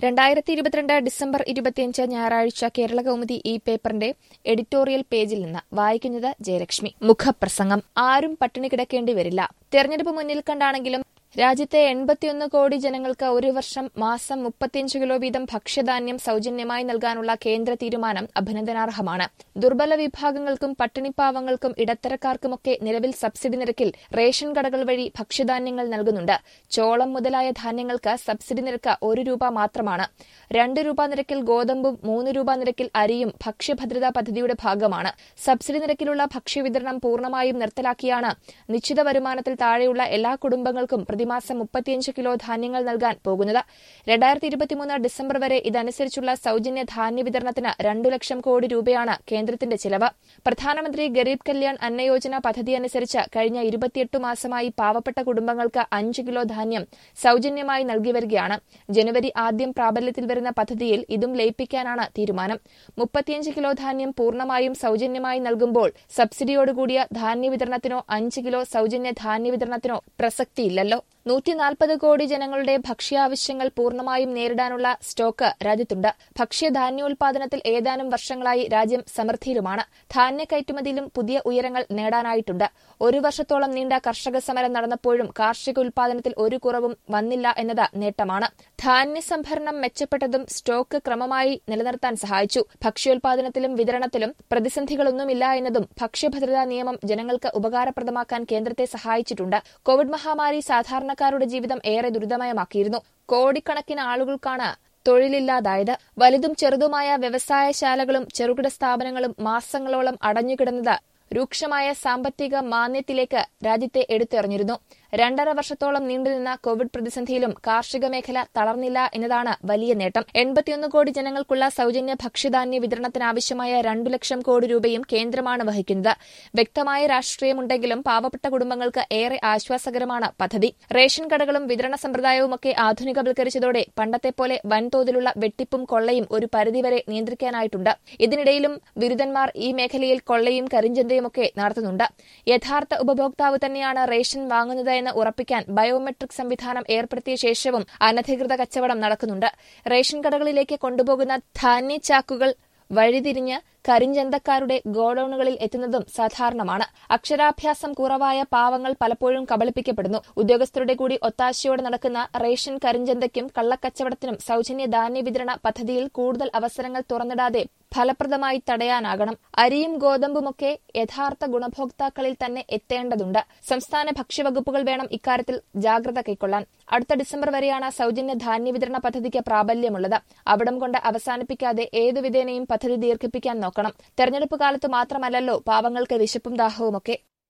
രണ്ടായിരത്തി ഇരുപത്തിരണ്ട് ഡിസംബർ ഇരുപത്തിയഞ്ച് ഞായറാഴ്ച കേരള കൗമുദി ഈ പേപ്പറിന്റെ എഡിറ്റോറിയൽ പേജിൽ നിന്ന് വായിക്കുന്നത് ജയലക്ഷ്മി മുഖപ്രസംഗം ആരും പട്ടിണി കിടക്കേണ്ടി വരില്ല തെരഞ്ഞെടുപ്പ് മുന്നിൽ കണ്ടാണെങ്കിലും രാജ്യത്തെ എൺപത്തിയൊന്ന് കോടി ജനങ്ങൾക്ക് ഒരു വർഷം മാസം മുപ്പത്തിയഞ്ച് കിലോ വീതം ഭക്ഷ്യധാന്യം സൌജന്യമായി നൽകാനുള്ള കേന്ദ്ര തീരുമാനം അഭിനന്ദനാർഹമാണ് ദുർബല വിഭാഗങ്ങൾക്കും പട്ടിണിപ്പാവങ്ങൾക്കും ഇടത്തരക്കാർക്കുമൊക്കെ നിലവിൽ സബ്സിഡി നിരക്കിൽ റേഷൻ കടകൾ വഴി ഭക്ഷ്യധാന്യങ്ങൾ നൽകുന്നുണ്ട് ചോളം മുതലായ ധാന്യങ്ങൾക്ക് സബ്സിഡി നിരക്ക് ഒരു രൂപ മാത്രമാണ് രണ്ട് രൂപ നിരക്കിൽ ഗോതമ്പും മൂന്ന് രൂപ നിരക്കിൽ അരിയും ഭക്ഷ്യഭദ്രതാ പദ്ധതിയുടെ ഭാഗമാണ് സബ്സിഡി നിരക്കിലുള്ള ഭക്ഷ്യവിതരണം പൂർണ്ണമായും നിർത്തലാക്കിയാണ് നിശ്ചിത വരുമാനത്തിൽ താഴെയുള്ള എല്ലാ കുടുംബങ്ങൾക്കും പ്രതിമാസം മുപ്പത്തിയഞ്ച് കിലോ ധാന്യങ്ങൾ നൽകാൻ പോകുന്നത് രണ്ടായിരത്തി ഇരുപത്തിമൂന്ന് ഡിസംബർ വരെ ഇതനുസരിച്ചുള്ള സൌജന്യ ധാന്യ വിതരണത്തിന് രണ്ടു ലക്ഷം കോടി രൂപയാണ് കേന്ദ്രത്തിന്റെ ചിലവ് പ്രധാനമന്ത്രി ഗരീബ് കല്യാൺ അന്നയോജന പദ്ധതി അനുസരിച്ച് കഴിഞ്ഞ ഇരുപത്തിയെട്ട് മാസമായി പാവപ്പെട്ട കുടുംബങ്ങൾക്ക് അഞ്ച് കിലോ ധാന്യം സൌജന്യമായി നൽകി വരികയാണ് ജനുവരി ആദ്യം പ്രാബല്യത്തിൽ വരുന്ന പദ്ധതിയിൽ ഇതും ലയിപ്പിക്കാനാണ് തീരുമാനം മുപ്പത്തിയഞ്ച് കിലോ ധാന്യം പൂർണ്ണമായും സൌജന്യമായി നൽകുമ്പോൾ സബ്സിഡിയോടുകൂടിയ ധാന്യ വിതരണത്തിനോ അഞ്ച് കിലോ സൌജന്യ ധാന്യ വിതരണത്തിനോ പ്രസക്തിയില്ലല്ലോ നൂറ്റിനാൽപ്പത് കോടി ജനങ്ങളുടെ ഭക്ഷ്യാവശ്യങ്ങൾ പൂർണ്ണമായും നേരിടാനുള്ള സ്റ്റോക്ക് രാജ്യത്തുണ്ട് ഭക്ഷ്യധാന്യോൽപാദനത്തിൽ ഏതാനും വർഷങ്ങളായി രാജ്യം സമൃദ്ധിയിലുമാണ് ധാന്യ കയറ്റുമതിയിലും പുതിയ ഉയരങ്ങൾ നേടാനായിട്ടുണ്ട് ഒരു വർഷത്തോളം നീണ്ട കർഷക സമരം നടന്നപ്പോഴും കാർഷിക ഉൽപാദനത്തിൽ ഒരു കുറവും വന്നില്ല എന്നത് നേട്ടമാണ് ധാന്യ സംഭരണം മെച്ചപ്പെട്ടതും സ്റ്റോക്ക് ക്രമമായി നിലനിർത്താൻ സഹായിച്ചു ഭക്ഷ്യോൽപാദനത്തിലും വിതരണത്തിലും പ്രതിസന്ധികളൊന്നുമില്ല എന്നതും ഭക്ഷ്യഭദ്രതാ നിയമം ജനങ്ങൾക്ക് ഉപകാരപ്രദമാക്കാൻ കേന്ദ്രത്തെ സഹായിച്ചിട്ടുണ്ട് കോവിഡ് മഹാമാരി സാധാരണക്കാരുടെ ജീവിതം ഏറെ ദുരിതമയമാക്കിയിരുന്നു കോടിക്കണക്കിന് ആളുകൾക്കാണ് തൊഴിലില്ലാതായത് വലുതും ചെറുതുമായ വ്യവസായശാലകളും ചെറുകിട സ്ഥാപനങ്ങളും മാസങ്ങളോളം അടഞ്ഞുകിടന്നത് രൂക്ഷമായ സാമ്പത്തിക മാന്ദ്യത്തിലേക്ക് രാജ്യത്തെ എടുത്തെറിഞ്ഞിരുന്നു രണ്ടര വർഷത്തോളം നീണ്ടുനിന്ന കോവിഡ് പ്രതിസന്ധിയിലും കാർഷിക മേഖല തളർന്നില്ല എന്നതാണ് വലിയ നേട്ടം എൺപത്തിയൊന്ന് കോടി ജനങ്ങൾക്കുള്ള സൌജന്യ ഭക്ഷ്യധാന്യ വിതരണത്തിനാവശ്യമായ രണ്ടു ലക്ഷം കോടി രൂപയും കേന്ദ്രമാണ് വഹിക്കുന്നത് വ്യക്തമായ രാഷ്ട്രീയമുണ്ടെങ്കിലും പാവപ്പെട്ട കുടുംബങ്ങൾക്ക് ഏറെ ആശ്വാസകരമാണ് പദ്ധതി റേഷൻ കടകളും വിതരണ സമ്പ്രദായവുമൊക്കെ ആധുനികവൽക്കരിച്ചതോടെ പണ്ടത്തെ പോലെ വൻതോതിലുള്ള വെട്ടിപ്പും കൊള്ളയും ഒരു പരിധിവരെ നിയന്ത്രിക്കാനായിട്ടുണ്ട് ഇതിനിടയിലും ബിരുദന്മാർ ഈ മേഖലയിൽ കൊള്ളയും കരിഞ്ചന്തയുമൊക്കെ നടത്തുന്നുണ്ട് യഥാർത്ഥ ഉപഭോക്താവ് തന്നെയാണ് റേഷൻ വാങ്ങുന്നത് എന്ന് ഉറപ്പിക്കാൻ ബയോമെട്രിക് സംവിധാനം ഏർപ്പെടുത്തിയ ശേഷവും അനധികൃത കച്ചവടം നടക്കുന്നുണ്ട് റേഷൻ കടകളിലേക്ക് കൊണ്ടുപോകുന്ന ധാന്യച്ചാക്കുകൾ വഴിതിരിഞ്ഞ് കരിഞ്ചന്തക്കാരുടെ ഗോഡൌണുകളിൽ എത്തുന്നതും സാധാരണമാണ് അക്ഷരാഭ്യാസം കുറവായ പാവങ്ങൾ പലപ്പോഴും കബളിപ്പിക്കപ്പെടുന്നു ഉദ്യോഗസ്ഥരുടെ കൂടി ഒത്താശയോടെ നടക്കുന്ന റേഷൻ കരിഞ്ചന്തയ്ക്കും കള്ളക്കച്ചവടത്തിനും സൌജന്യ ധാന്യ വിതരണ പദ്ധതിയിൽ കൂടുതൽ അവസരങ്ങൾ തുറന്നിടാതെ ഫലപ്രദമായി തടയാനാകണം അരിയും ഗോതമ്പുമൊക്കെ യഥാർത്ഥ ഗുണഭോക്താക്കളിൽ തന്നെ എത്തേണ്ടതുണ്ട് സംസ്ഥാന ഭക്ഷ്യവകുപ്പുകൾ വേണം ഇക്കാര്യത്തിൽ ജാഗ്രത കൈക്കൊള്ളാൻ അടുത്ത ഡിസംബർ വരെയാണ് സൌജന്യ ധാന്യ വിതരണ പദ്ധതിക്ക് പ്രാബല്യമുള്ളത് അവിടം കൊണ്ട് അവസാനിപ്പിക്കാതെ ഏതു വിധേനയും പദ്ധതി ദീർഘിപ്പിക്കാൻ നോക്കണം തെരഞ്ഞെടുപ്പ് കാലത്ത് മാത്രമല്ലല്ലോ പാവങ്ങൾക്ക് വിശപ്പും ദാഹവുമൊക്കെ